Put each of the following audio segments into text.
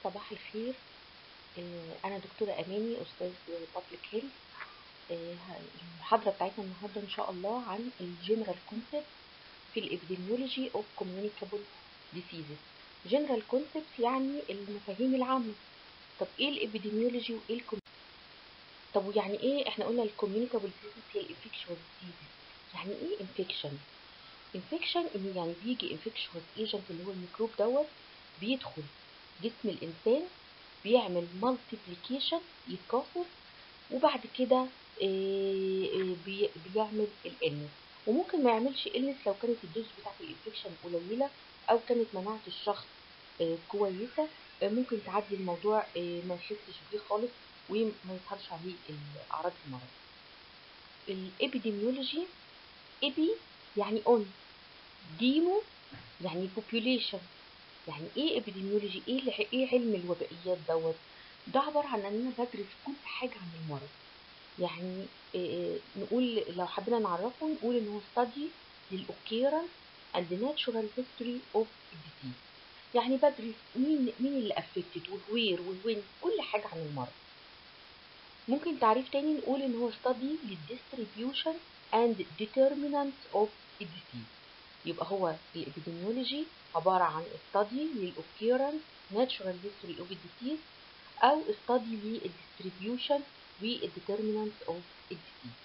صباح الخير آه، أنا دكتورة أماني أستاذ بابليك هيلث المحاضرة بتاعتنا النهاردة إن شاء الله عن الجنرال كونسبت في الإبيديميولوجي أوف كوميونيكابل ديسيزز جنرال كونسبت يعني المفاهيم العامة طب إيه الإبيديميولوجي وإيه الكوم طب ويعني إيه إحنا قلنا الكوميونيكابل ديسيزز هي الانفكشوال ديسيزز يعني إيه انفكشن انفكشن إن يعني بيجي انفكشوال ايجنت اللي هو الميكروب دوت بيدخل جسم الإنسان بيعمل مالتيبليكيشن يتكاثر وبعد كده بي- بيعمل الإلنس وممكن ما يعملش إلنس لو كانت الدوز بتاعت الانفكشن قليلة أو كانت مناعة الشخص آه، كويسة آه، ممكن تعدي الموضوع آه، ما يحسش بيه خالص وما يظهرش عليه أعراض المرض الإبيديميولوجي إبي يعني أون ديمو يعني population يعني ايه ابيديميولوجي ايه اللي ايه علم الوبائيات دوت ده عباره عن ان انا بدرس كل حاجه عن المرض يعني إيه نقول لو حبينا نعرفه نقول ان هو study للاوكيرنس and the natural history of disease يعني بدرس مين مين اللي affected ووير ووين كل حاجه عن المرض ممكن تعريف تاني نقول ان هو study للdistribution and determinants of a disease يبقى هو الابيديميولوجي عبارة عن study للأوكيرنس natural history of a disease أو study للdistribution والdeterminants of a disease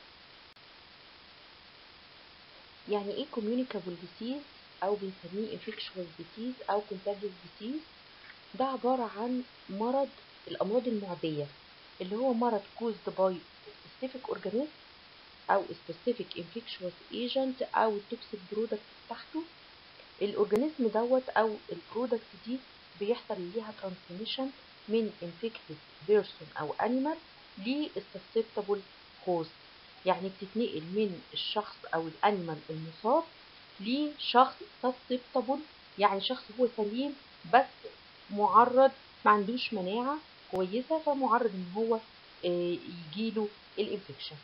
يعني ايه communicable disease أو بنسميه infectious disease أو contagious disease ده عبارة عن مرض الأمراض المعدية اللي هو مرض caused by specific organism أو specific infectious agent أو toxic product بتاعته الاورجانيزم دوت او البرودكت دي بيحصل ليها ترانسميشن من infected person او animal للsusceptible host يعني بتتنقل من الشخص او الانيمال المصاب لشخص susceptible يعني شخص هو سليم بس معرض ما عندوش مناعة كويسة فمعرض ان هو يجيله الانفكشن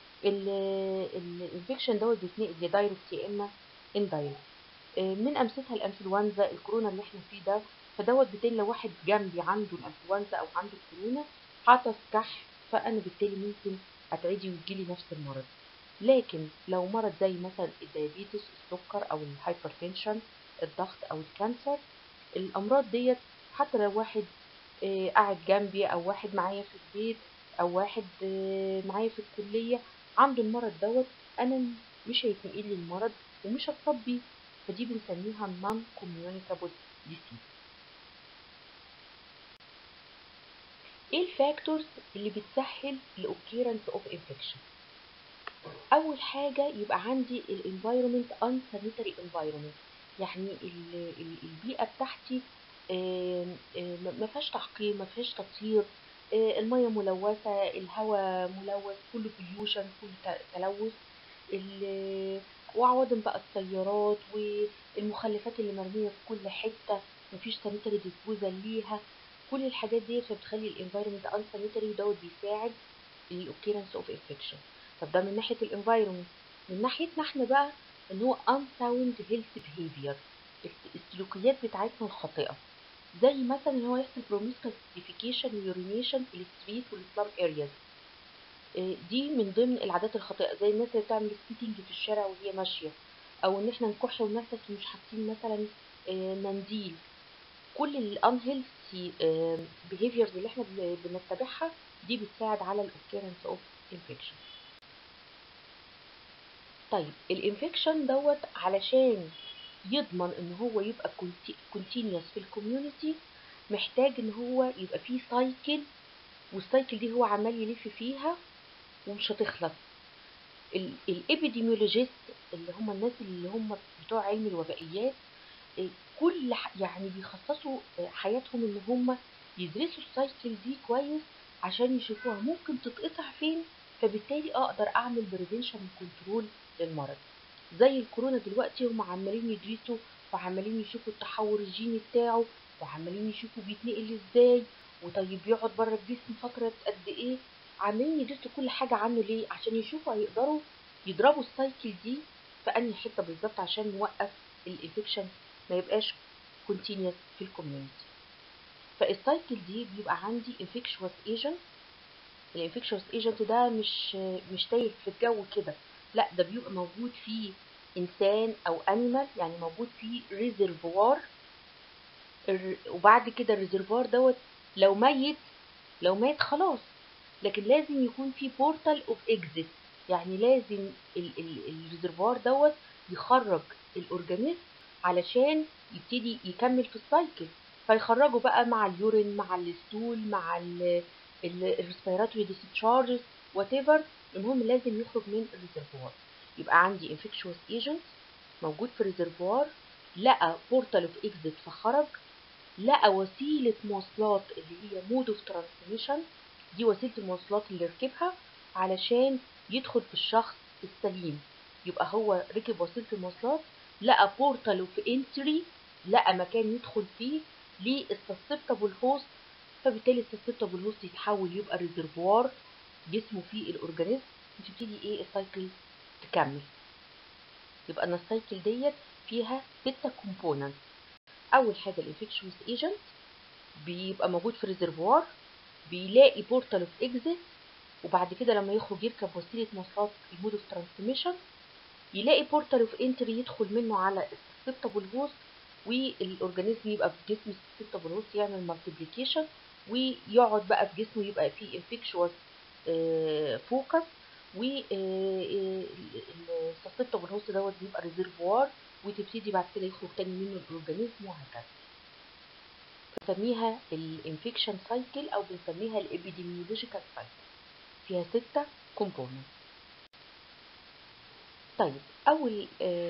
الانفكشن دوت بيتنقل لدايركت يا اما اندايركت من امثلتها الانفلونزا الكورونا اللي احنا فيه ده فدوت بالتالي لو واحد جنبي عنده الانفلونزا او عنده الكورونا حاطط كح فانا بالتالي ممكن اتعدي ويجيلي نفس المرض لكن لو مرض زي مثلا الديابيتس السكر او الهايبرتنشن الضغط او الكانسر الامراض ديت حتى لو واحد آه قاعد جنبي او واحد معايا في البيت او واحد آه معايا في الكليه عنده المرض دوت انا مش هيتنقل لي المرض ومش هتصاب بيه فدي بنسميها non communicable disease ايه الفاكتورز اللي بتسهل الاوكيرنس اوف انفكشن اول حاجه يبقى عندي الانفايرمنت unsanitary environment يعني ال ال البيئه بتاعتي ما فيهاش تعقيم ما فيهاش تطهير الميه ملوثه الهواء ملوث كله بوليوشن كله تلوث وعوادم بقى السيارات والمخلفات اللي مرمية في كل حتة مفيش سانيتري ديسبوزال ليها كل الحاجات دي فبتخلي الانفايرمنت ان سانيتري ودوت بيساعد الاوكيرنس اوف انفكشن طب ده من ناحية الانفايرمنت من ناحيتنا احنا بقى ان هو unsound health behavior السلوكيات بتاعتنا الخاطئة زي مثلا ان هو يحصل بروميسكال سيفيكيشن ويورينيشن في الستريت والسلام ارياز دي من ضمن العادات الخاطئه زي الناس اللي بتعمل سبيتنج في الشارع وهي ماشيه او ان احنا نكح وننفس ومش حاطين مثلا منديل كل الانهيلثي بيهيفيرز اللي احنا بنتبعها دي بتساعد على الاوكيرنس اوف انفكشن طيب الانفكشن دوت علشان يضمن ان هو يبقى كونتينيوس في الكوميونتي محتاج ان هو يبقى فيه سايكل والسايكل دي هو عمال يلف فيها ومش هتخلص الابيديميولوجيست اللي هم الناس اللي هم بتوع علم الوبائيات كل يعني بيخصصوا حياتهم ان هم يدرسوا السايكل دي كويس عشان يشوفوها ممكن تتقطع فين فبالتالي اقدر اعمل بريفنشن وكنترول للمرض زي الكورونا دلوقتي هم عمالين يدرسوا وعمالين يشوفوا التحور الجيني بتاعه وعمالين يشوفوا بيتنقل ازاي وطيب يقعد بره الجسم فترة قد ايه عمالين يدرسوا كل حاجة عنه ليه عشان يشوفوا هيقدروا يضربوا السايكل دي في انهي حتة بالظبط عشان نوقف الانفكشن ما يبقاش كونتينيوس في الكوميونتي فالسايكل دي بيبقى عندي انفكشوس ايجنت الانفكشوس ايجنت ده مش مش تايه في الجو كده لا ده بيبقى موجود فيه انسان او انيمال يعني موجود فيه ريزرفوار وبعد كده الريزرفوار دوت لو ميت لو مات خلاص لكن لازم يكون في بورتال اوف اكزيت يعني لازم الريزرفوار دوت يخرج الاورجانيزم علشان يبتدي يكمل في السايكل فيخرجه بقى مع اليورين مع الستول مع الريسبيراتوري ديسشارجز وات ايفر المهم لازم يخرج من الريزرفوار يبقى عندي انفكشوس ايجنت موجود في الريزرفوار لقى بورتال اوف اكزيت فخرج لقى وسيله مواصلات اللي هي مود اوف ترانسميشن دي وسيله المواصلات اللي ركبها علشان يدخل في الشخص السليم يبقى هو ركب وسيله المواصلات لقى بورتال اوف انتري لقى مكان يدخل فيه للسسبتابل هوست فبالتالي السسبتابل هوست يتحول يبقى ريزرفوار جسمه فيه الاورجانيزم وتبتدي ايه السايكل تكمل يبقى ان السايكل ديت فيها ستة كومبوننت اول حاجه الانفكشوس ايجنت بيبقى موجود في ريزرفوار بيلاقي بورتال اوف اكزيت وبعد كده لما يخرج يركب وسيله مواصلات المود اوف ترانسميشن يلاقي بورتال اوف انتري يدخل منه على السسبتابل هوست والاورجانيزم يبقى في جسم السسبتابل هوست يعمل مالتيبليكيشن ويقعد بقى في جسمه يبقى فيه انفكشوس فوكس والسسبتابل هوست دوت بيبقى ريزرفوار وتبتدي بعد كده يخرج تاني منه الاورجانيزم وهكذا بنسميها الانفكشن سايكل او بنسميها الابيديميولوجيكال سايكل فيها ستة كومبوننت طيب اول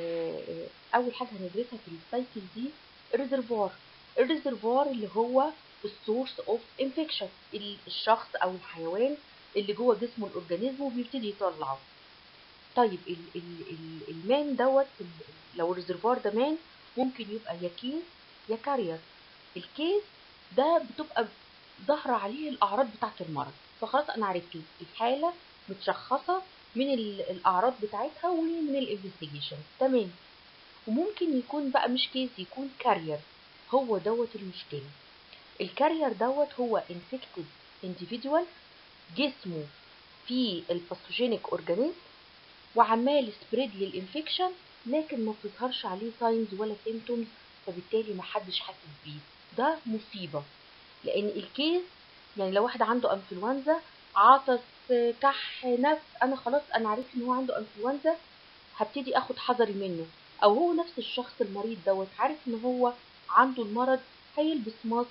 اول حاجه هندرسها في السايكل دي الريزرفوار الريزرفوار اللي هو السورس اوف انفكشن الشخص او الحيوان اللي جوه جسمه الاورجانيزم وبيبتدي يطلعه طيب ال ال ال المان دوت لو الريزرفوار ده مان ممكن يبقى يا كيس يا كارير الكيس ده بتبقى ظاهرة عليه الأعراض بتاعة المرض فخلاص أنا عرفت الحالة متشخصة من الأعراض بتاعتها ومن الانفستيجيشن تمام وممكن يكون بقى مش كيس يكون كارير هو دوت المشكلة الكارير دوت هو infected individual جسمه فيه الباثوجينيك اورجانيزم وعمال سبريد للانفكشن لكن ما بتظهرش عليه ساينز ولا سيمتومز فبالتالي ما حدش حاسس بيه ده مصيبة لأن الكيس يعني لو واحد عنده انفلونزا عطس كح نفس أنا خلاص أنا عرفت إن هو عنده انفلونزا هبتدي أخد حذري منه أو هو نفس الشخص المريض دوت عارف إن هو عنده المرض هيلبس ماسك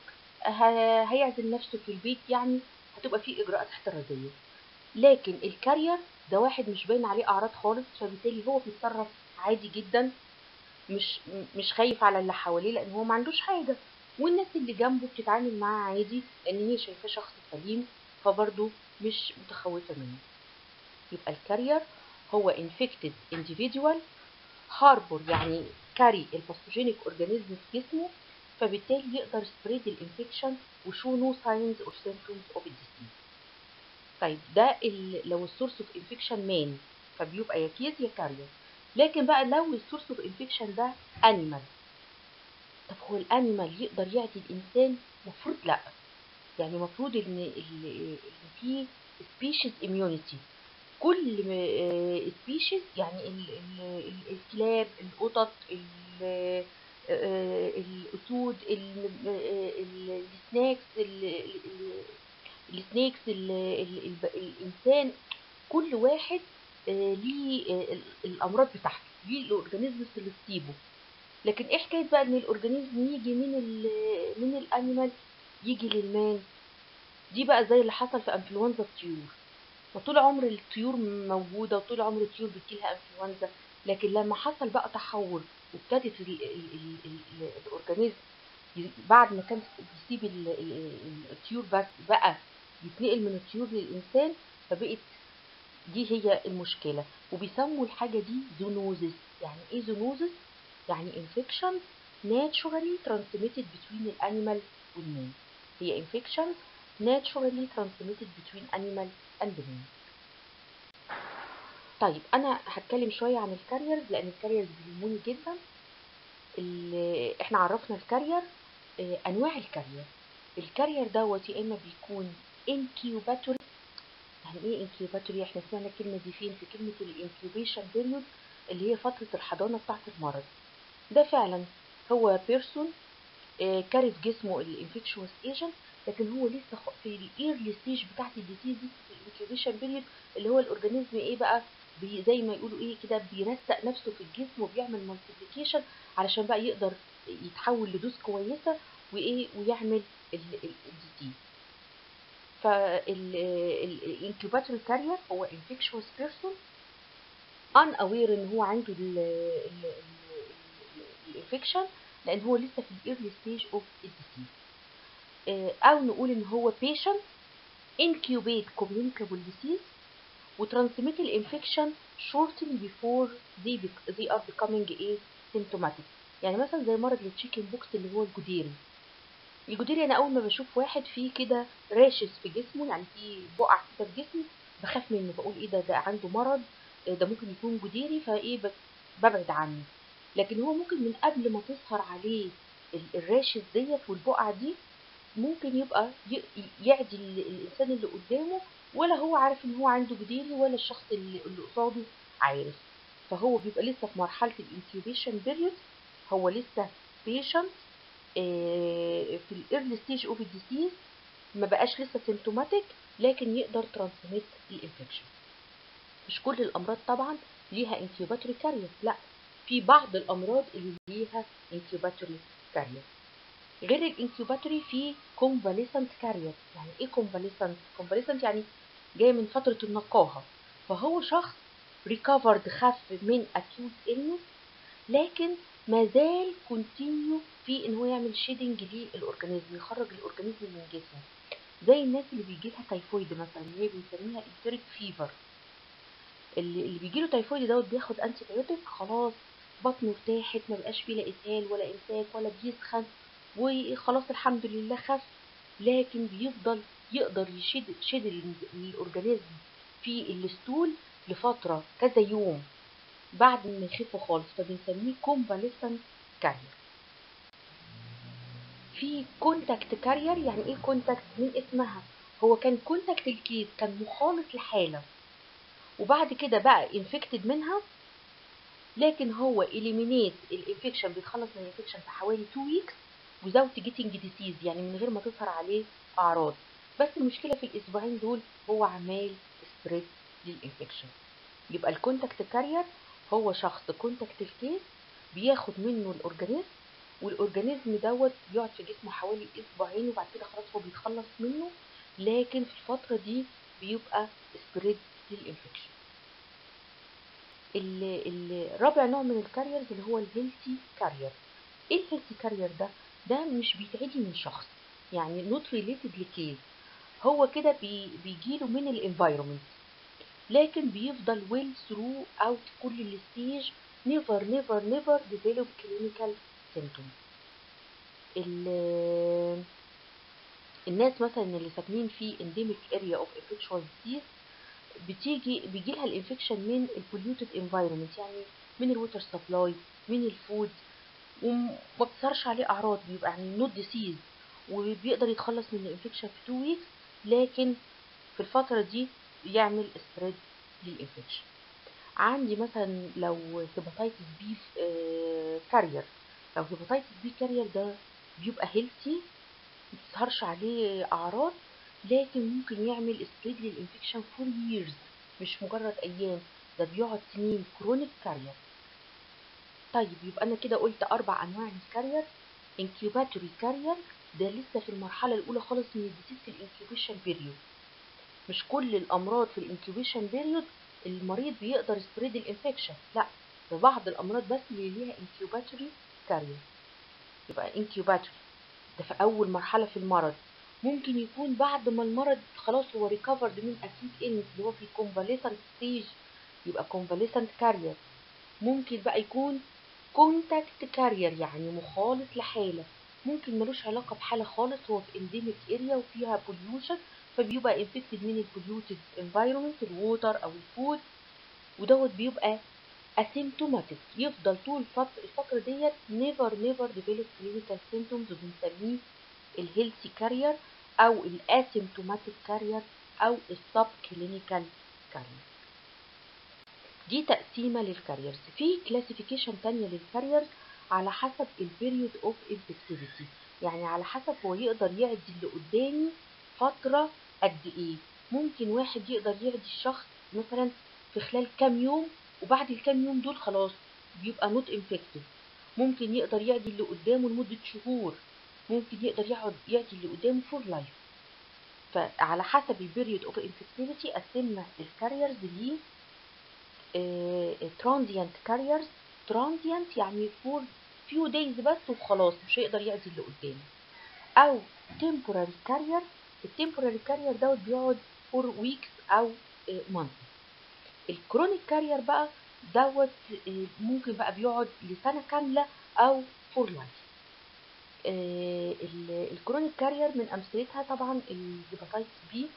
هيعزل نفسه في البيت يعني هتبقى فيه إجراءات احترازية لكن الكارير ده واحد مش باين عليه أعراض خالص فبالتالي هو بيتصرف عادي جدا مش مش خايف على اللي حواليه لان هو ما عندوش حاجه والناس اللي جنبه بتتعامل معاه عادي لان هي شايفاه شخص سليم فبرضه مش متخوفه منه يبقى الكارير هو infected individual هاربور يعني كاري الباثوجينيك اورجانيزم في جسمه فبالتالي يقدر سبريد الانفكشن وشو نو ساينز اور سيمبتومز اوف الديزيز طيب ده لو السورس اوف انفكشن مان فبيبقى يا كيس يا كارير لكن بقى لو السورس اوف انفكشن ده انيمال طب هو الانيمال يقدر يعدي الانسان المفروض لا يعني المفروض ان ان في سبيشيز اميونيتي كل سبيشيز يعني ال ال الكلاب القطط الاسود السناكس السنيكس الانسان كل واحد ليه الامراض بتاعته ليه الاورجانيزمز اللي تصيبه لكن ايه حكايه بقى ان الاورجانيزم يجي من ال من الانيمال يجي للمان دي بقى زي اللي حصل في انفلونزا الطيور وطول عمر الطيور موجوده وطول عمر الطيور بتجيلها انفلونزا لكن لما حصل بقى تحور وابتدت الاورجانيزم بعد ما كان بيسيب الطيور بس بقى يتنقل من الطيور للانسان فبقت دي هي المشكلة وبيسموا الحاجة دي زونوزس يعني ايه زونوزس؟ يعني infection naturally transmitted between الانيمال والمان هي infection naturally transmitted between animal and man طيب انا هتكلم شوية عن الكاريرز لان الكاريرز بيهموني جدا احنا عرفنا الكارير انواع الكارير الكارير دوت يا اما بيكون انكيوباتوري يعني ايه انكيوباتوري احنا سمعنا الكلمه دي فين في كلمه الانكيوبيشن بيريود اللي هي فتره الحضانه بتاعه المرض ده فعلا هو بيرسون كاري في جسمه الانفكشوس ايجنت لكن هو لسه في الايرلي ستيج بتاعت الديزيز دي في الانكيوبيشن بيريود اللي هو الاورجانيزم ايه بقى بي زي ما يقولوا ايه كده بيرسق نفسه في الجسم وبيعمل مالتيبليكيشن علشان بقى يقدر يتحول لدوز كويسه وايه ويعمل الديزيز فالانكيوباتوري كارير هو انفكشوس بيرسون ان اوير ان هو عنده الانفكشن لان هو لسه في الايرلي ستيج اوف الديزيز او نقول ان هو patient incubate communicable disease وترانسميت الانفكشن shortly before they, bec- they are becoming a symptomatic يعني مثلا زي مرض التشيكن بوكس اللي هو الجديري الجديري انا اول ما بشوف واحد فيه كده راشز في جسمه يعني فيه بقع كده في جسمه بخاف منه بقول ايه ده ده عنده مرض ده ممكن يكون جديري فايه ببعد عنه لكن هو ممكن من قبل ما تظهر عليه الراشز ديت والبقع دي ممكن يبقى يعدي الانسان اللي قدامه ولا هو عارف ان هو عنده جديري ولا الشخص اللي قصاده عارف فهو بيبقى لسه في مرحله الانكيوبيشن بيريود هو لسه بيشنت في الايرلي ستيج اوف الديزيز ما بقاش لسه سيمتوماتيك لكن يقدر ترانسميت الانفكشن مش كل الامراض طبعا ليها انكيوباتوري كارير لا في بعض الامراض اللي ليها انكيوباتوري كارير غير الانكيوباتوري في كونفاليسنت كارير يعني ايه كونفاليسنت كونفاليسنت يعني جاي من فتره النقاهه فهو شخص ريكفرد خف من اكيوت illness لكن ما زال كونتينيو في ان هو يعمل شيدنج للاورجانيزم يخرج الاورجانيزم من جسمه زي الناس اللي بيجي لها تايفويد مثلا اللي هي بنسميها انتريك فيفر اللي, اللي بيجي له تايفويد دوت بياخد انتي بايوتيك خلاص بطنه ارتاحت ما بقاش فيه لا اسهال ولا امساك ولا بيسخن وخلاص الحمد لله خف لكن بيفضل يقدر يشد شد الاورجانيزم في الستول لفتره كذا يوم بعد ما يخف خالص فبنسميه كونفاليسنت كارير في كونتاكت كارير يعني ايه كونتاكت من اسمها هو كان كونتاكت الكيس كان مخالط لحاله وبعد كده بقى انفكتد منها لكن هو اليمينيت الانفكشن بيتخلص من الانفكشن في حوالي 2 ويكس without getting disease يعني من غير ما تظهر عليه اعراض بس المشكله في الاسبوعين دول هو عمال سبريد للانفكشن يبقى الكونتاكت كارير هو شخص كونتاكت الكيس بياخد منه الاورجانيزم والاورجانيزم دوت بيقعد في جسمه حوالي اسبوعين وبعد كده خلاص هو بيتخلص منه لكن في الفتره دي بيبقى سبريد للانفكشن الرابع نوع من الكاريرز اللي هو الهيلثي كارير ايه الهيلثي كارير ده ده مش بيتعدي من شخص يعني نوت ريليتد لكيس هو كده بي بيجيله من الانفايرومنت لكن بيفضل ويل ثرو اوت كل الستيج نيفر نيفر نيفر ديفلوب كلينيكال سيمتوم الناس مثلا اللي ساكنين في endemic area of infectious disease بتيجي بيجي لها الانفكشن من البوليوتد انفايرمنت يعني من الووتر سبلاي من الفود وما بتظهرش عليه اعراض بيبقى يعني نوت ديسيز وبيقدر يتخلص من الانفكشن في 2 ويكس لكن في الفتره دي يعمل سبريد للانفكشن عندي مثلا لو هيباتيتس بي كارير لو هيباتيتس بي كارير ده بيبقى هيلثي ما بتظهرش عليه اعراض لكن ممكن يعمل سبريد للانفكشن فور ييرز مش مجرد ايام ده بيقعد سنين كرونيك كارير طيب يبقى انا كده قلت اربع انواع الكارير انكيوباتوري كارير ده لسه في المرحله الاولى خالص من الديزيز في الانكيوبيشن بيريود مش كل الامراض في الانكيوبيشن بيريود المريض بيقدر سبريد الانفكشن لا ده بعض الامراض بس اللي ليها انكيوباتوري كارير يبقى انكيوباتوري ده في اول مرحله في المرض ممكن يكون بعد ما المرض خلاص هو ريكفرد من اكيد إلنس اللي هو في كونفاليسنت ستيج يبقى كونفاليسنت كارير ممكن بقى يكون كونتاكت كارير يعني مخالط لحاله ممكن ملوش علاقه بحاله خالص هو في انديميك اريا وفيها بوليوشن فبيبقى انفكتد من البوليوتد انفايرمنت الووتر او الفود ودوت بيبقى اسيمتوماتيك يفضل طول الفتره الفتره ديت نيفر نيفر ديفلوب كلينيكال سيمتومز وبنسميه الهيلثي كارير او الاسيمتوماتيك كارير او السب كلينيكال كارير دي تقسيمة للكاريرز في كلاسيفيكيشن تانية للكاريرز على حسب البيريود اوف انفكتيفيتي يعني على حسب هو يقدر يعدي اللي قدامي فترة قد ايه ممكن واحد يقدر يعدي الشخص مثلا في خلال كام يوم وبعد الكام يوم دول خلاص بيبقى نوت انفكتيف ممكن يقدر يعدي اللي قدامه لمدة شهور ممكن يقدر يقعد يعدي اللي قدامه فور لايف فعلى حسب البيريود اوف انفكتيفيتي قسمنا الكاريرز ل ترانزيانت كاريرز ترانزيانت يعني فور فيو دايز بس وخلاص مش هيقدر يعدي اللي قدامه او temporary كارير التمبوراري كارير دوت بيقعد فور ويكس او مانث الكرونيك كارير بقى دوت ممكن بقى بيقعد لسنه كامله او فور لايف الكرونيك كارير من امثلتها طبعا الهيباتايتس بي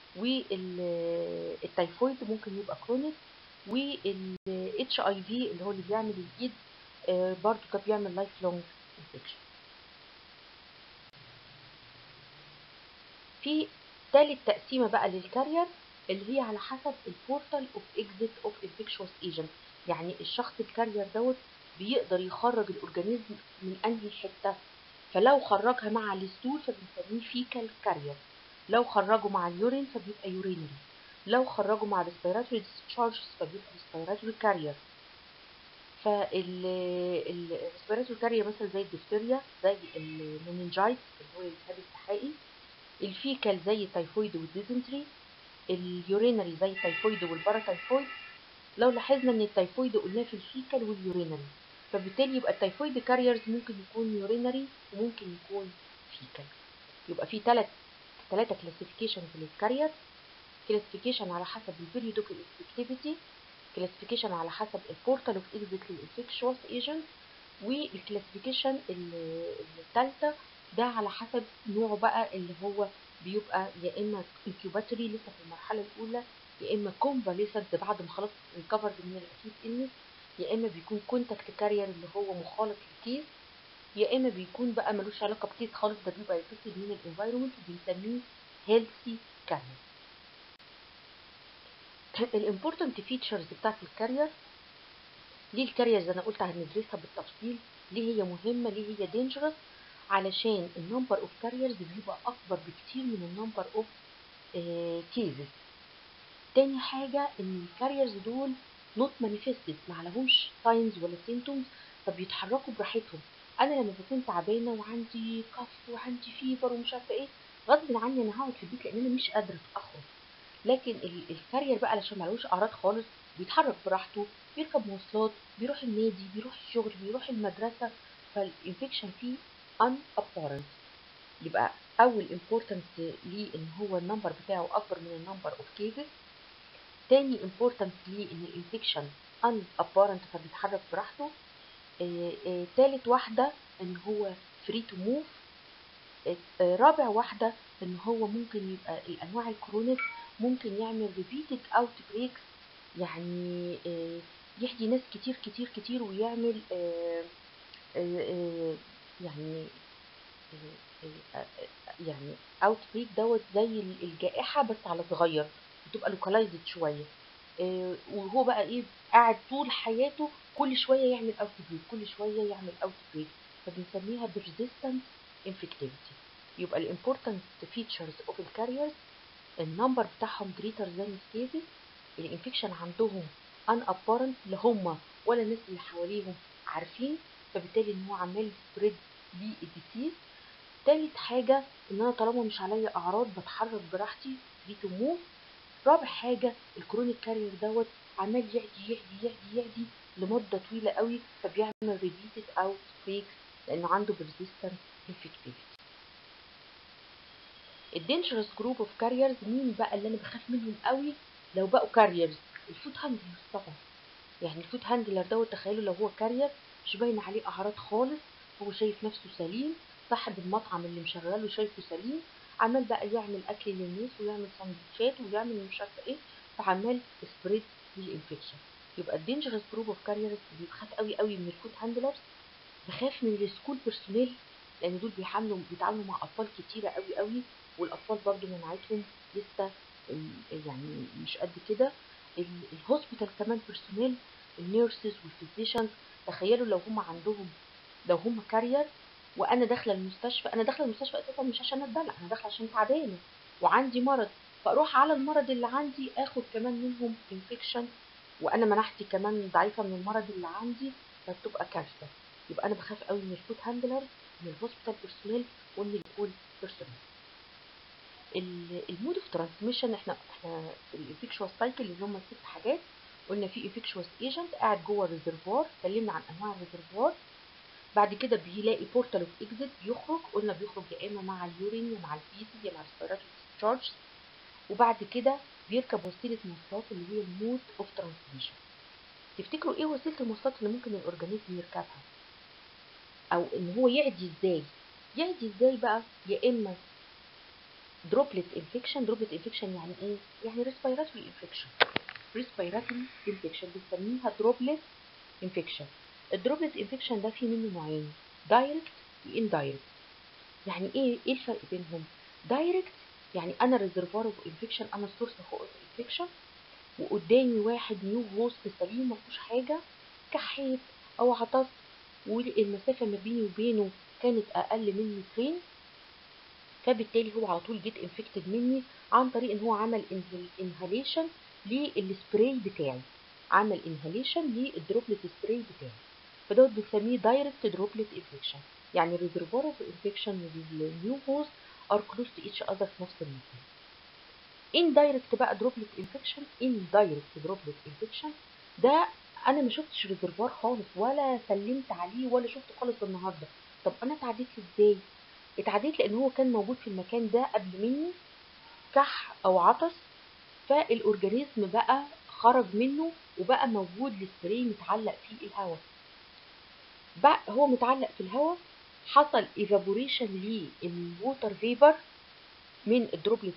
والتيفويد ممكن يبقى كرونيك والاتش اي في اللي هو اللي بيعمل الايد برضو ده بيعمل لايف لونج انفكشن في تالت تقسيمه بقى للكارير اللي هي على حسب البورتال اوف اكزيت اوف انفكشوس ايجنت يعني الشخص الكارير دوت بيقدر يخرج الاورجانيزم من انهي حته فلو خرجها مع الستول فبنسميه فيكال كارير لو خرجه مع اليورين فبيبقى يورينري لو خرجوا مع الريسبيراتوري ديسشارجز فبيبقى ريسبيراتوري كارير فالريسبيراتوري كارير مثلا زي الدفتيريا زي المننجايت اللي هو الالتهاب السحائي الفيكال زي التيفويد والديزنتري اليورينري زي التيفويد والباراتيفويد لو لاحظنا ان التيفويد قلناه في الفيكال واليورينري فبالتالي يبقى التيفويد كاريرز ممكن يكون يورينري وممكن يكون فيكال يبقى في ثلاث ثلاثه كلاسيفيكيشنز للكارير كلاسيفيكيشن على حسب البيريود اوف الانفكتيفيتي كلاسيفيكيشن على حسب البورتال اوف اكزيت للانفكشوس ايجنت والكلاسيفيكيشن الثالثه ده على حسب نوعه بقى اللي هو بيبقى يا اما انكيوباتوري لسه في المرحله الاولى يا اما كونفاليسنت بعد ما خلاص ريكفرد من الاكيد النس يا اما بيكون كونتاكت كارير اللي هو مخالط للكيس يا اما بيكون بقى ملوش علاقه بكيس خالص ده بيبقى يفسد من الانفايرمنت وبنسميه هيلثي كارير الامبورتنت فيتشرز بتاعت الكارير ليه الكاريرز انا قلت هندرسها بالتفصيل ليه هي مهمه ليه هي دينجرس علشان النمبر اوف كاريرز بيبقى اكبر بكتير من النمبر اوف كيزز تاني حاجه ان الكاريرز دول نوت مانيفستد ما عليهمش ساينز ولا سيمتومز فبيتحركوا براحتهم انا لما بكون تعبانه وعندي كف وعندي فيفر ومش عارفه ايه غصب عني انا هقعد في البيت لان انا مش قادره اخرج لكن الكارير بقى علشان معلوش اعراض خالص بيتحرك براحته بيركب مواصلات بيروح النادي بيروح الشغل بيروح المدرسه فالانفكشن فيه ان apparent يبقى اول importance ليه ان هو النمبر بتاعه اكبر من النمبر اوف كيسز تاني importance ليه ان الانفكشن ان apparent فبيتحرك براحته آه آه تالت واحده ان هو فري تو موف رابع واحده ان هو ممكن يبقى الانواع الكرونيك ممكن يعمل repeated outbreaks يعني آه يحدي ناس كتير كتير كتير ويعمل يعني يعني اوت بريك دوت زي الجائحه بس على صغير بتبقى لوكالايزد شويه وهو بقى ايه قاعد طول حياته كل شويه يعمل اوت بريك كل شويه يعمل اوت بريك فبنسميها persistent infectivity يبقى الامبورتنت فيتشرز اوف الكاريرز النمبر بتاعهم greater than cases الانفكشن عندهم ان apparent لا هم ولا الناس اللي حواليهم عارفين فبالتالي ان هو عمال سبريد للديسيز تالت حاجة ان انا طالما مش عليا اعراض بتحرك براحتي دي تو موف رابع حاجة الكرونيك كارير دوت عمال يعدي يعدي يعدي يعدي لمدة طويلة قوي فبيعمل ريبيتد اوت بريكس لانه عنده persistent infectivity الدينجرس جروب اوف كاريرز مين بقى اللي انا بخاف منهم قوي لو بقوا كاريرز الفود هاندلرز طبعا يعني الفود هاندلر دوت تخيلوا لو هو كارير مش باين عليه اعراض خالص هو شايف نفسه سليم صاحب المطعم اللي مشغله شايفه سليم عمال بقى يعمل اكل للناس ويعمل سندوتشات ويعمل مش عارفه ايه فعمال سبريد للانفكشن يبقى الدينجرس جروب اوف كاريرز بيخاف قوي قوي من الفود هاندلرز بخاف من السكول بيرسونيل لان دول بيحملوا بيتعاملوا مع اطفال كتيره قوي قوي والاطفال برضو مناعتهم لسه يعني مش قد كده الهوسبيتال كمان بيرسونيل النيرسز والفيزيشنز تخيلوا لو هم عندهم لو هم كارير وانا داخله المستشفى انا داخله المستشفى اساسا مش عشان اتدلع انا داخله عشان تعبانه وعندي مرض فاروح على المرض اللي عندي اخد كمان منهم انفكشن وانا مناعتي كمان ضعيفه من المرض اللي عندي فبتبقى كارثه يبقى انا بخاف قوي من الفود هاندلر من الهوسبيتال بيرسونيل ومن الكول بيرسونيل المود اوف ترانسميشن احنا احنا الانفكشوس سايكل اللي هم ست حاجات قلنا في انفكشوس ايجنت قاعد جوه الريزرفوار اتكلمنا عن انواع الريزرفوار بعد كده بيلاقي بورتال اوف اكزيت بيخرج قلنا بيخرج يا اما مع اليورين يا مع الفيسز يا مع الريسبيراتوري تشارج وبعد كده بيركب وسيله مواصلات اللي هي المود اوف ترانسميشن تفتكروا ايه وسيله المواصلات اللي ممكن الاورجانيزم يركبها او ان هو يعدي ازاي يعدي ازاي بقى يا اما دروبلت انفكشن دروبلت انفكشن يعني ايه يعني ريسبيراتوري انفكشن ريسبيراتوري انفكشن بنسميها دروبلت انفكشن الدروبلت انفكشن ده فيه منه نوعين دايركت واندايركت يعني ايه ايه الفرق بينهم دايركت يعني انا ريزرفوار اوف انفكشن انا السورس اوف انفكشن وقدامي واحد نيو هوست سليم ما فيهوش حاجه كحيت او عطس والمسافه ما بيني وبينه كانت اقل من مترين فبالتالي هو على طول جيت انفكتد مني عن طريق ان هو عمل انهاليشن للسبراي بتاعي عمل انهاليشن للدروبلت سبراي بتاعي فدوت بنسميه دايركت دروبلت انفكشن يعني ريزرفوار اوف انفكشن والنيو هوست ار كلوز تو ايتش اذر في نفس المكان اندايركت بقى دروبلت انفكشن اندايركت دروبلت انفكشن ده انا ما شفتش ريزرفوار خالص ولا سلمت عليه ولا شفته خالص النهارده طب انا اتعديت ازاي اتعديت لان هو كان موجود في المكان ده قبل مني كح او عطس فالاورجانيزم بقى خرج منه وبقى موجود السبراي متعلق فيه الهواء بقى هو متعلق في الهواء حصل ايفابوريشن للووتر فيبر من الدروبلت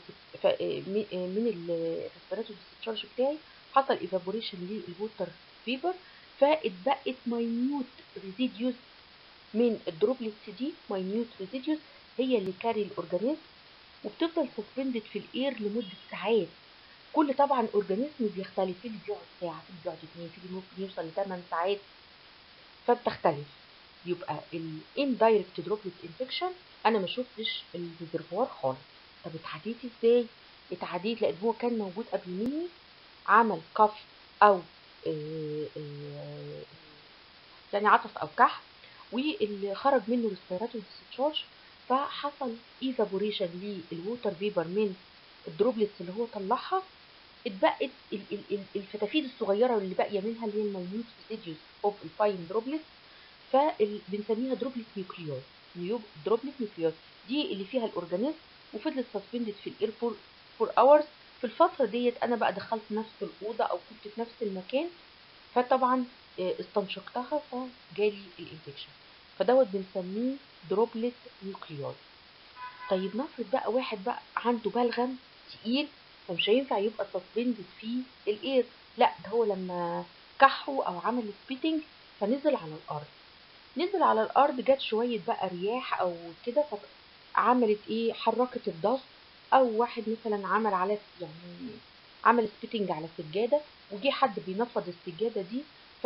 من الريسبيراتوري ديسشارج بتاعي حصل ايفابوريشن للووتر فيبر فاتبقت ماينيوت ريزيديوز من الدروبلتس دي ماينيوت ريزيديوز هي اللي كاري الاورجانيزم وبتفضل سسبندد في الاير لمده ساعات كل طبعا اورجانيزم بيختلف في اللي بيقعد ساعه في اللي بيقعد اتنين في اللي ممكن يوصل ل 8 ساعات فبتختلف يبقى الاندايركت دروبلت انفكشن انا ما شفتش الريزرفوار خالص طب اتعديت ازاي اتعديت لان هو كان موجود قبل مني عمل كف او اه اه يعني عطس او كح واللي خرج منه ريسبيراتوري ديسشارج فحصل ايفابوريشن للووتر فيبر من الدروبلتس اللي هو طلعها اتبقت الفتافيت الصغيره اللي باقيه منها اللي هي الماينيوت ريزيديوز اوف الفاين دروبلت فبنسميها دروبلت نيوكليوز دروبلت نيوكليوز دي اللي فيها الاورجانيزم وفضلت سسبندد في الاير فور فور اورز في الفتره ديت انا بقى دخلت نفس الاوضه او كنت في نفس المكان فطبعا استنشقتها فجالي الانفكشن فدوت بنسميه دروبلت نيوكليوز طيب نفرض بقى واحد بقى عنده بلغم تقيل فمش هينفع يبقى سسبندد في الاير لا ده هو لما كحوا او عمل سبيتنج فنزل على الارض نزل على الارض جت شويه بقى رياح او كده فعملت ايه حركت الضغط او واحد مثلا عمل على يعني عمل سبيتنج على سجاده وجي حد بينفض السجاده دي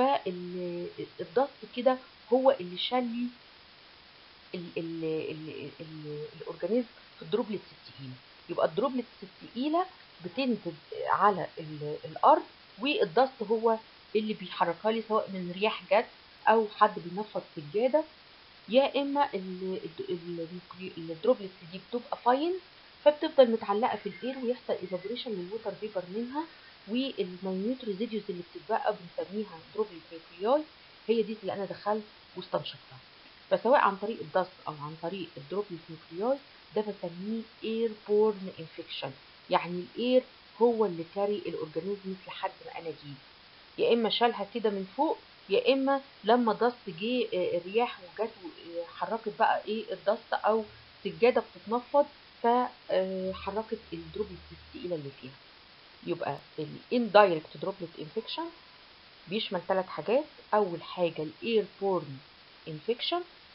فالضغط كده هو اللي شال الاورجانيزم في الدروبلتس التقيله يبقى الدروبلتس التقيله بتنزل على الارض والضغط هو اللي بيحركها لي سواء من رياح جت او حد بينفض سجاده يا اما الدروبلتس دي بتبقى فاين فبتفضل متعلقه في الاير ويحصل ايفابوريشن للووتر فيبر منها والماينيوت ريزيديوز اللي بتتبقى بنسميها دروبلت نيوكليوي هي دي اللي انا دخلت واستنشقتها فسواء عن طريق الدست او عن طريق الدروبلت نيوكليوي ده بسميه اير بورن انفكشن يعني الاير هو اللي كاري الاورجانيزم لحد ما انا جيت يا اما شالها كده من فوق يا اما لما دست جه الرياح وجت حركت بقى ايه الدست او سجاده بتتنفض فحركت الدروبلت الثقيله اللي فيها يبقى الاندايركت دروبلت انفكشن بيشمل ثلاث حاجات اول حاجه الاير بورن انفكشن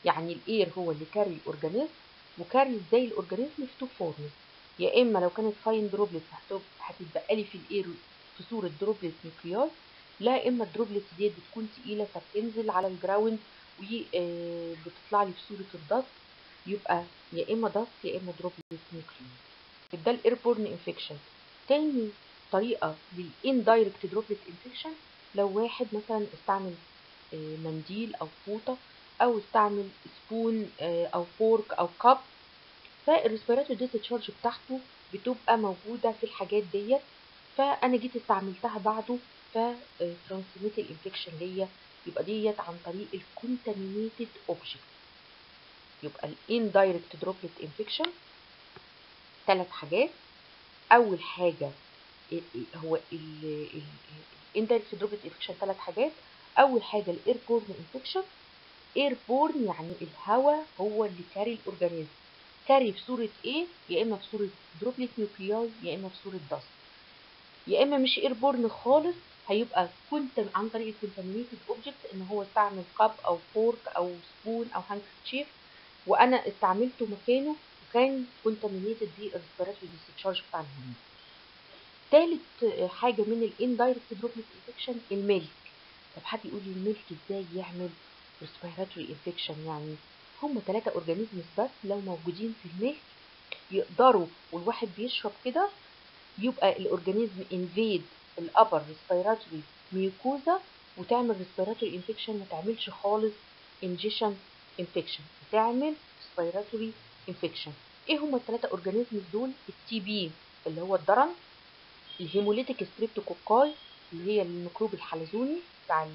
يعني الاير هو اللي كاري الاورجانيزم وكاري ازاي الاورجانيزم في تو فورمز يا اما لو كانت فاين دروبلتس هتتبقى لي في الاير في صوره دروبلت نيوكليوس لا اما الدروبلتس ديت بتكون تقيله فبتنزل على الجراوند وبتطلع لي في صوره الدست يبقى يا اما دست يا اما دروبلت نيوكليوس ده الايربورن انفكشن تاني طريقه للاندايركت دروبلت انفكشن لو واحد مثلا استعمل منديل او فوطه او استعمل سبون او فورك او كاب فالريسبيراتوري ديسشارج بتاعته بتبقى موجوده في الحاجات ديت فانا جيت استعملتها بعده فترانسميت الانفكشن ليا يبقى ديت عن طريق الكونتامينيتد اوبجكت يبقى الاندايركت دروبلت انفكشن ثلاث حاجات اول حاجه هو الاندايركت دروبلت انفكشن ثلاث حاجات اول حاجه الايربورن انفكشن ايربورن يعني الهواء هو اللي كاري الاورجانيزم كاري في صوره ايه يا اما في صوره دروبلت نيوكلياي يا اما في صوره دست يا اما مش ايربورن خالص هيبقى كنت عن طريق الكونتامينيتد اوبجكت ان هو استعمل كاب او فورك او سبون او هاندكرتشيف وانا استعملته مكانه وكان كونتامينيتد بالريسبيراتوري ديسشارج بتاع الهواء تالت حاجه من الاندايركت دروبلت انفكشن الميلك طب حد يقول لي الميلك ازاي يعمل ريسبيراتوري انفكشن يعني هم ثلاثة اورجانيزمز بس لو موجودين في الميلك يقدروا والواحد بيشرب كده يبقى الاورجانيزم انفيد الابر ريسبيراتوري ميوكوزا وتعمل ريسبيراتوري انفكشن ما تعملش خالص انجيشن انفكشن بتعمل ريسبيراتوري انفكشن ايه هم الثلاثة اورجانيزمز دول التي بي اللي هو الدرن الهيموليتيك ستريبتوكوكاي اللي هي الميكروب الحلزوني بتاع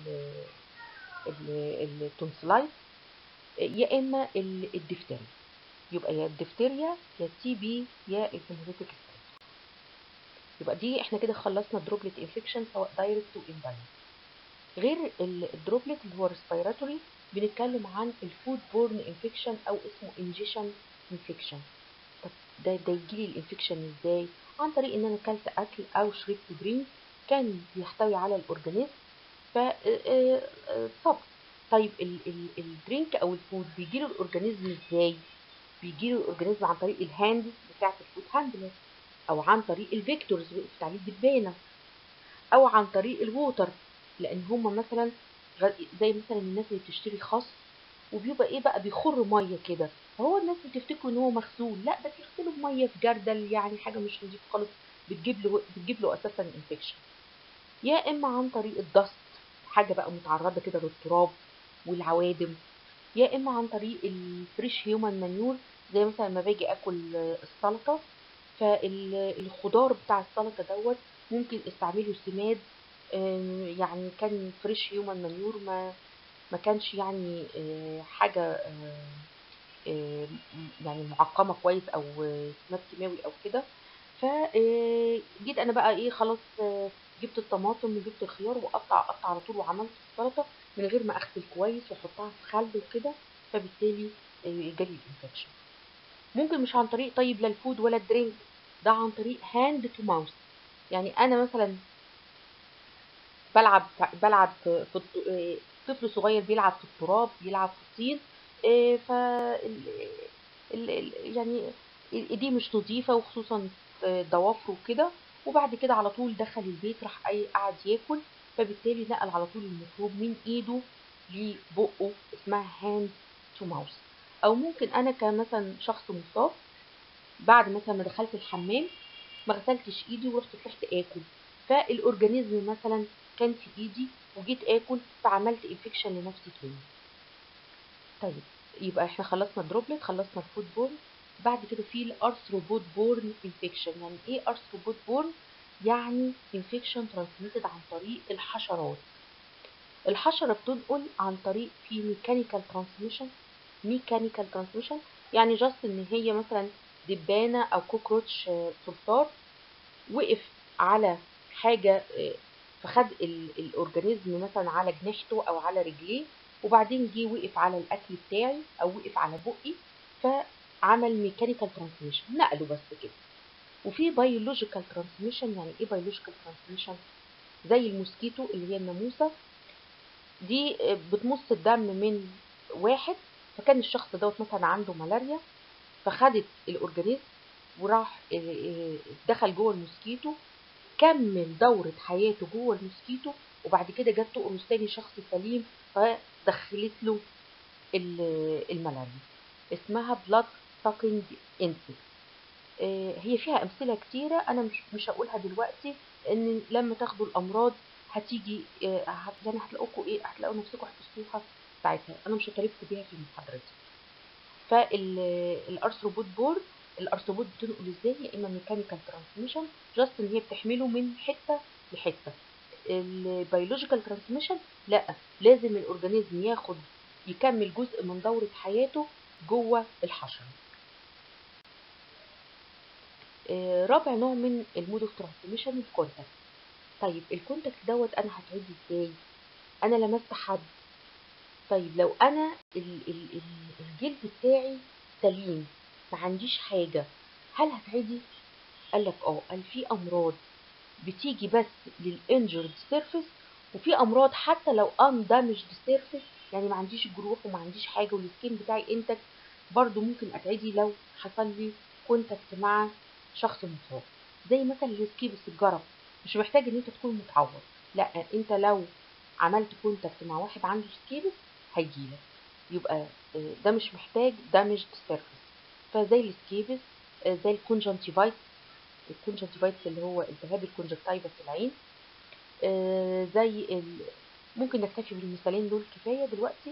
التونسلايت يا اما الدفتريا يبقى يا الدفتريا يا التي بي يا الهيموليتيك يبقى دي احنا كده خلصنا الدروبلت انفكشن سواء دايركت واندايركت غير الدروبلت اللي هو ريسبيراتوري بنتكلم عن الفود بورن انفكشن او اسمه انجيشن انفكشن طب ده ده يجيلي الانفكشن ازاي عن طريق ان انا اكلت اكل او شربت درينك كان بيحتوي على الاورجانيزم ف صب طيب الدرينك او الفود بيجيله الاورجانيزم ازاي بيجيله الاورجانيزم عن طريق الهاند بتاعت الفود هاندلر او عن طريق الفيكتورز وقفت عليه الدبانه او عن طريق الووتر لان هما مثلا زي مثلا الناس اللي بتشتري خس وبيبقى ايه بقى بيخر ميه كده فهو الناس بتفتكروا ان هو مغسول لا ده بيغسله بميه في جردل يعني حاجه مش نظيفه خالص بتجيب له بتجيب له اساسا انفكشن يا اما عن طريق الدست حاجه بقى متعرضه كده للتراب والعوادم يا اما عن طريق الفريش هيومن مانيور زي مثلا لما باجي اكل السلطه فالخضار بتاع السلطه دوت ممكن استعمله سماد يعني كان فريش هيومن مانيور ما ما كانش يعني حاجه يعني معقمه كويس او سماد كيماوي او كده فجيت انا بقى ايه خلاص جبت الطماطم وجبت الخيار وقطع قطع على طول وعملت السلطه من غير ما اغسل كويس واحطها في خل وكده فبالتالي جالي الانفكشن ممكن مش عن طريق طيب لا الفود ولا الدرينك ده عن طريق هاند تو ماوث يعني انا مثلا بلعب بلعب في طفل صغير بيلعب في التراب بيلعب في الطين ف يعني ايديه مش نظيفه وخصوصا ضوافره وكده وبعد كده على طول دخل البيت راح اي قعد ياكل فبالتالي نقل على طول الميكروب من ايده لبقه اسمها هاند تو ماوث او ممكن انا كمثلا شخص مصاب بعد مثلا ما دخلت الحمام ما غسلتش ايدي ورحت رحت اكل فالاورجانيزم مثلا كان في ايدي وجيت اكل فعملت انفكشن لنفسي تاني طيب يبقى احنا خلصنا الدروبلت خلصنا الفود بورن بعد كده في الارثروبود بورن انفكشن يعني ايه ارثروبود بورن يعني انفكشن ترانسميتد عن طريق الحشرات الحشره بتنقل عن طريق في ميكانيكال ترانسميشن ميكانيكال ترانسميشن يعني جاست ان هي مثلا دبانه او كوكروتش صرصار وقف على حاجه فخد الاورجانيزم مثلا على جناحته او على رجليه وبعدين جه وقف على الاكل بتاعي او وقف على بقي فعمل ميكانيكال ترانسميشن نقله بس كده وفي بيولوجيكال ترانسميشن يعني ايه بيولوجيكال ترانسميشن زي الموسكيتو اللي هي الناموسه دي بتمص الدم من واحد فكان الشخص دوت مثلا عنده ملاريا فخدت الاورجانيزم وراح آه، آه، دخل جوه الموسكيتو كمل دورة حياته جوه الموسكيتو وبعد كده جت تقرص تاني شخص سليم فدخلت له ال- الملاريا اسمها بلاد ساكينج انسكت هي فيها امثله كتيره انا مش مش هقولها دلوقتي ان لما تاخدوا الامراض هتيجي آه، هت- يعني هتلاقوكوا ايه هتلاقوا نفسكم حفظتوها ساعتها انا مش هطالبكم بيها في المحاضره دي فالارثروبود بورد الارثروبود بتنقل ازاي يا اما ميكانيكال ترانسميشن جاست ان هي بتحمله من حته لحته البيولوجيكال ترانسميشن لا لازم الاورجانيزم ياخد يكمل جزء من دورة حياته جوه الحشرة آه، رابع نوع من المود اوف ترانسميشن الكونتاكت طيب الكونتاكت دوت انا هتعدي ازاي انا لمست حد طيب لو انا ال ال ال الجلد بتاعي سليم ما عنديش حاجة هل هتعدي قال لك اه قال في امراض بتيجي بس للانجرد سيرفيس وفي امراض حتى لو ان دامجد سيرفيس يعني ما عنديش جروح وما عنديش حاجه والسكين بتاعي انتك برضو ممكن اتعدي لو حصل لي كونتاكت مع شخص مصاب زي مثلا السكيبس الجرب مش محتاج ان انت تكون متعور لا انت لو عملت كونتاكت مع واحد عنده سكيبس هيجيلك يبقى آه، ده مش محتاج دامجد سيرفيس فزي السكيبس آه، زي الكونجنتيفايت الكونجنتيفايتس اللي هو التهاب الكونجكتيفا في العين آه، زي ال... ممكن نكتفي بالمثالين دول كفايه دلوقتي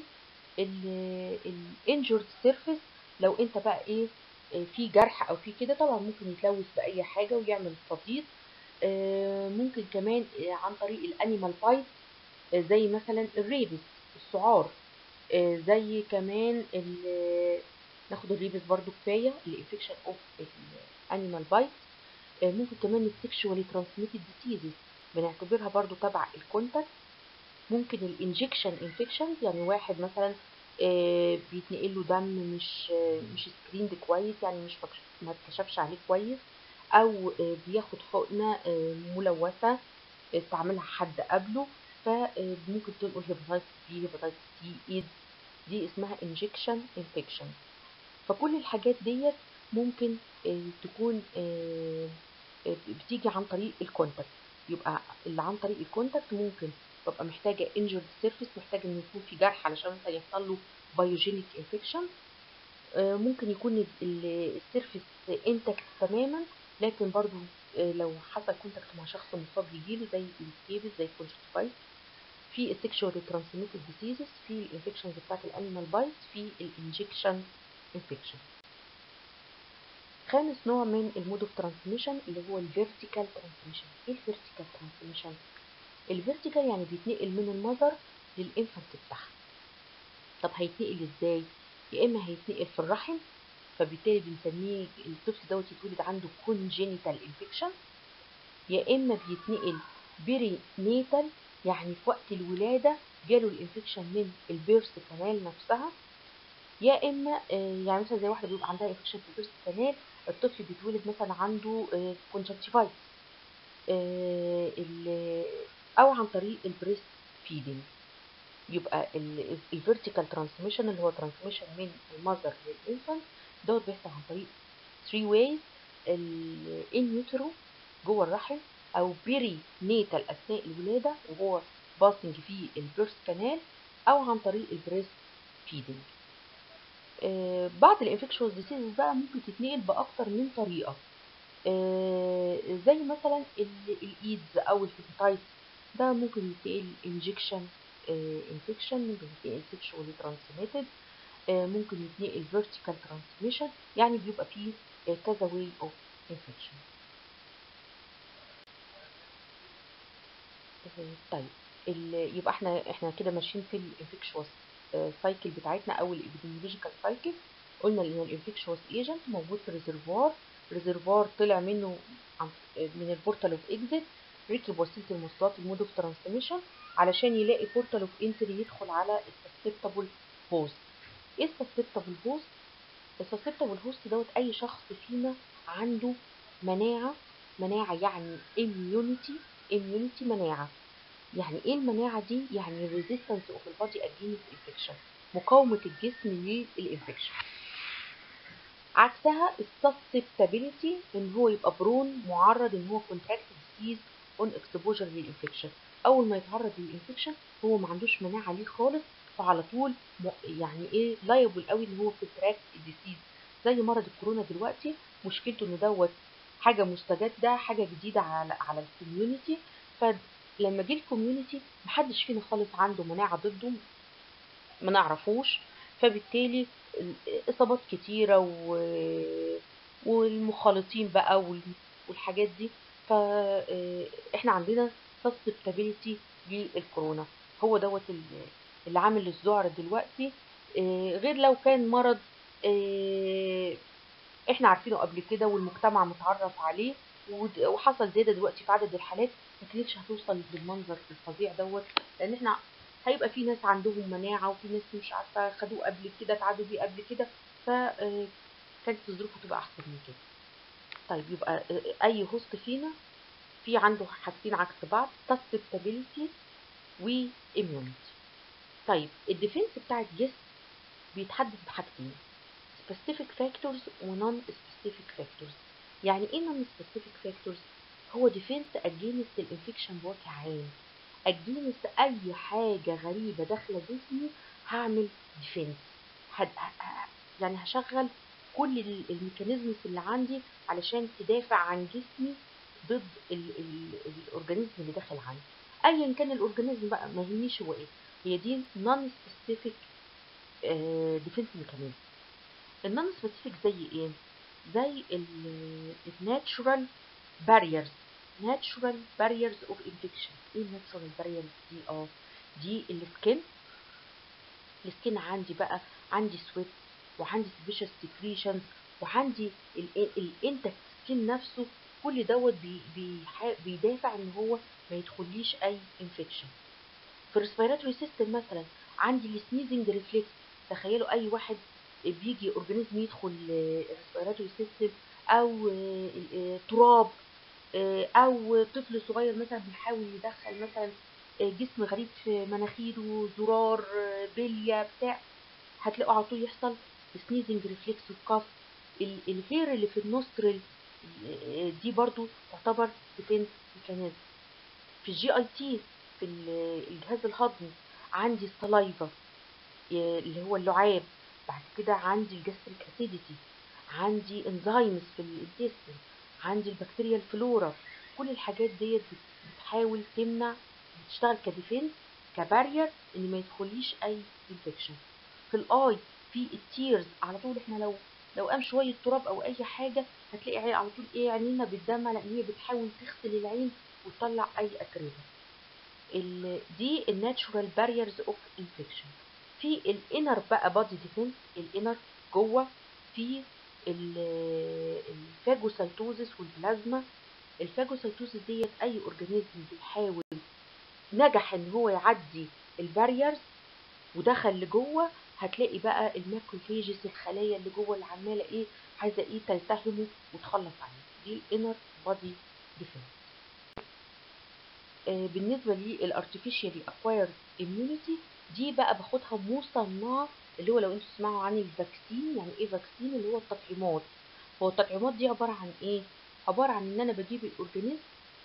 الانجورد سيرفيس لو انت بقى ايه آه، في جرح او في كده طبعا ممكن يتلوث باي حاجه ويعمل صديد آه، ممكن كمان آه، عن طريق الانيمال بايت زي مثلا الريبس السعار آه، زي كمان ال- ناخد الريبس برضو كفايه الانفكشن اوف الانيمال بايت ممكن كمان السكشوالي ترانسميتد ديسيزز بنعتبرها برضو تبع الكونتاكت ممكن الانجكشن انفكشن يعني واحد مثلا آه، بيتنقل له دم مش آه، مش سكريند كويس يعني مش مكش- ما اتكشفش عليه كويس او آه، بياخد حقنه آه، ملوثه استعملها حد قبله فممكن تنقل هيباتيتس بي هيباتيتس سي ايدز دي اسمها انجكشن انفكشن فكل الحاجات ديت ممكن آه، تكون آه، آه، بتيجي عن طريق الكونتاكت يبقى اللي عن طريق الكونتاكت ممكن ببقى محتاجه انجرد سيرفيس محتاج ان يكون في جرح علشان مثلا يحصل له بايوجينيك انفكشن ممكن يكون السيرفيس انتكت تماما لكن برضو آه، لو حصل كونتاكت مع شخص مصاب يجيله زي السكيبس زي الكونجكتيفايتس في السكشوالي ترانسميتد ديزيزز في الانفكشنز بتاعت الانيمال بايت في الانجكشن انفكشن خامس نوع من المود اوف ترانسميشن اللي هو الفيرتيكال ترانسميشن ايه الفيرتيكال ترانسميشن الفيرتيكال يعني بيتنقل من المذر للانفانت بتاعها طب هيتنقل ازاي يا اما هيتنقل في الرحم فبالتالي بنسميه الطفل دوت يتولد عنده congenital انفكشن يا اما بيتنقل بيري نيتال يعني في وقت الولاده جاله الانفكشن من البيرث كانال نفسها يا اما آه، يعني مثلا زي واحده بيبقى عندها انفكشن في البيرث كانال الطفل بيتولد مثلا عنده كونجكتيفايتس او عن طريق البريست فيدنج يبقى الفيرتيكال ترانسميشن اللي هو ترانسميشن من المذر للانفانت دوت بيحصل عن طريق 3 ways الان يوترو جوه الرحم او بيري نيتال اثناء الولاده وهو باسنج في البيرث كانال او عن طريق البريست فيدنج آه، بعض الانفكشوس ديسيزز بقى ممكن تتنقل باكتر من طريقه آه، زي مثلا ال- الايدز او الهيباتايتس ده ممكن يتنقل انجكشن انفكشن ممكن يتنقل سيكشوالي ترانسميتد ممكن يتنقل فيرتيكال ترانسميشن يعني بيبقى فيه آه، كذا واي اوف انفكشن طيب ال- يبقى احنا احنا كده ماشيين في الانفكشوس سايكل بتاعتنا او الابيديميولوجيكال سايكل قلنا ان الانفكشوس ايجنت موجود في ريزرفوار ريزرفوار طلع منه عن- من البورتال اوف اكزيت ركب وسيله المواصلات المود اوف ترانسميشن علشان يلاقي بورتال اوف انتري يدخل على السسبتابل هوست ايه السسبتابل هوست السسبتابل هوست دوت اي شخص فينا عنده مناعه مناعه يعني immunity immunity مناعه يعني ايه المناعه دي يعني resistance of البادي against infection مقاومة الجسم للإنفكشن عكسها السسبتابيليتي ان هو يبقى برون معرض ان هو كونتراكت ديزيز اون اكسبوجر للانفكشن اول ما يتعرض للانفكشن هو ما عندوش مناعه ليه خالص فعلى طول يعني ايه لايبل قوي ان هو كونتراكت الديزيز زي مرض الكورونا دلوقتي مشكلته ان دوت حاجه مستجده حاجه جديده على على الكوميونتي فلما جه الكوميونتي محدش فينا خالص عنده مناعه ضده ما نعرفوش فبالتالي اصابات كتيره و... والمخالطين بقى والحاجات دي فاحنا عندنا سسبتابيليتي للكورونا هو دوت اللي عامل الذعر دلوقتي غير لو كان مرض احنا عارفينه قبل كده والمجتمع متعرف عليه وحصل زياده دلوقتي في عدد الحالات ما كانتش هتوصل بالمنظر الفظيع دوت لان احنا هيبقى في ناس عندهم مناعة وفي ناس مش عارفة خدوه قبل كده اتعادوا بيه قبل كده فكانت الظروف هتبقى أحسن من كده طيب يبقى أي هوست فينا في عنده حاجتين عكس بعض susceptibility و immunity طيب الديفنس بتاع الجسم بيتحدد بحاجتين specific factors و non specific factors يعني ايه non specific factors هو defense against الانفكشن بوجه عام اجينست اي حاجه غريبه داخله جسمي هعمل ديفنس هد... يعني هشغل كل الميكانيزمز اللي عندي علشان تدافع عن جسمي ضد ال... ال... الاورجانيزم اللي داخل عندي ايا كان الاورجانيزم بقى ما يهمنيش هو ايه هي دي نون سبيسيفيك ديفنس ميكانيزم النون سبيسيفيك زي ايه زي الناتشورال باريرز natural barriers of infection ايه natural barriers دي اه دي السكين السكين عندي بقى عندي سويت وعندي سبيشال سكريشنز وعندي الانتكت سكين نفسه كل دوت بي بي بيدافع ان هو ما يدخليش اي انفكشن في الريسبيراتوري سيستم مثلا عندي السنيزنج ريفلكس تخيلوا اي واحد بيجي اورجانيزم يدخل الريسبيراتوري سيستم او تراب او طفل صغير مثلا بيحاول يدخل مثلا جسم غريب في مناخيره زرار بليه بتاع هتلاقوا على طول يحصل سنيزنج ريفلكس الكف الهير اللي في النوسترل دي برضو تعتبر ديفنس ميكانيزم في الجي اي تي في الجهاز الهضمي عندي السلايفا اللي هو اللعاب بعد كده عندي الجاستريك اسيديتي عندي انزيمز في الانتستين عندي البكتيريا الفلورا كل الحاجات ديت بتحاول تمنع بتشتغل كديفنس كبارير ان ما يدخليش اي انفكشن في الاي في التيرز على طول احنا لو لو قام شويه تراب او اي حاجه هتلاقي عين على طول ايه عينينا بتدمع لان هي بتحاول تغسل العين وتطلع اي اتربه دي الناتشورال باريرز اوف انفكشن في الانر بقى بادي ديفنس الانر جوه في الفاجوسيتوزس والبلازما الفاجوسيتوزس ديت اي اورجانيزم بيحاول نجح ان هو يعدي الباريرز ودخل لجوه هتلاقي بقى الماكروفيجز الخلايا اللي جوه اللي عماله ايه عايزه ايه تلتهمه وتخلص عليه دي الانر بادي ديفنس آه بالنسبه للارتفيشيالي اكوايرد اميونيتي دي بقى باخدها مصنعه اللي هو لو انتوا تسمعوا عن الفاكسين يعني ايه فاكسين اللي هو التطعيمات هو التطعيمات دي عباره عن ايه عباره عن ان انا بجيب الاورجانيزم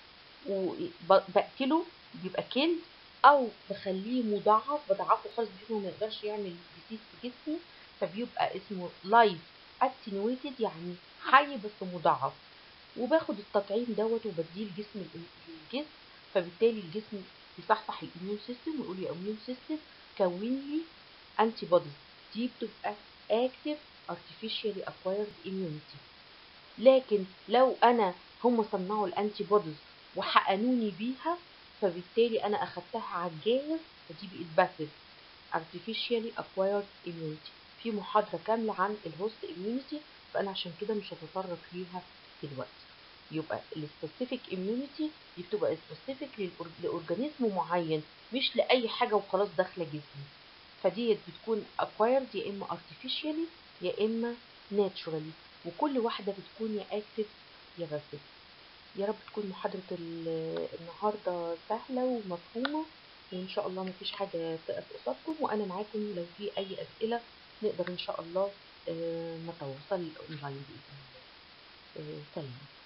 وبقتله بيبقى كيلد او بخليه مضاعف بضعفه خالص بحيث انه ما يقدرش يعمل ديسيز في جسمي فبيبقى اسمه لايف اتنويتد يعني حي بس مضاعف وباخد التطعيم دوت وبديه لجسم الجسم فبالتالي الجسم يصحصح الاميون سيستم ويقول لي اميون سيستم كون لي انتي بوديز دي بتبقى اكتف artificially acquired immunity لكن لو انا هم صنعوا الانتي بوديز وحقنوني بيها فبالتالي انا اخدتها على الجاهز فدي بقت باسيف artificially acquired immunity في محاضرة كاملة عن الهوست immunity فانا عشان كده مش هتطرق ليها دلوقتي يبقى السبيسيفيك immunity دي بتبقى سبيسيفيك لاورجانيزم معين مش لاي حاجة وخلاص داخلة جسمي فديت بتكون acquired يا اما artificially يا اما naturally وكل واحدة بتكون يا active يا passive يا رب تكون محاضرة النهاردة سهلة ومفهومة وإن شاء الله مفيش حاجة تقف قصادكم وأنا معاكم لو في أي أسئلة نقدر إن شاء الله آه، نتواصل أونلاين بإذن الله آه، سلام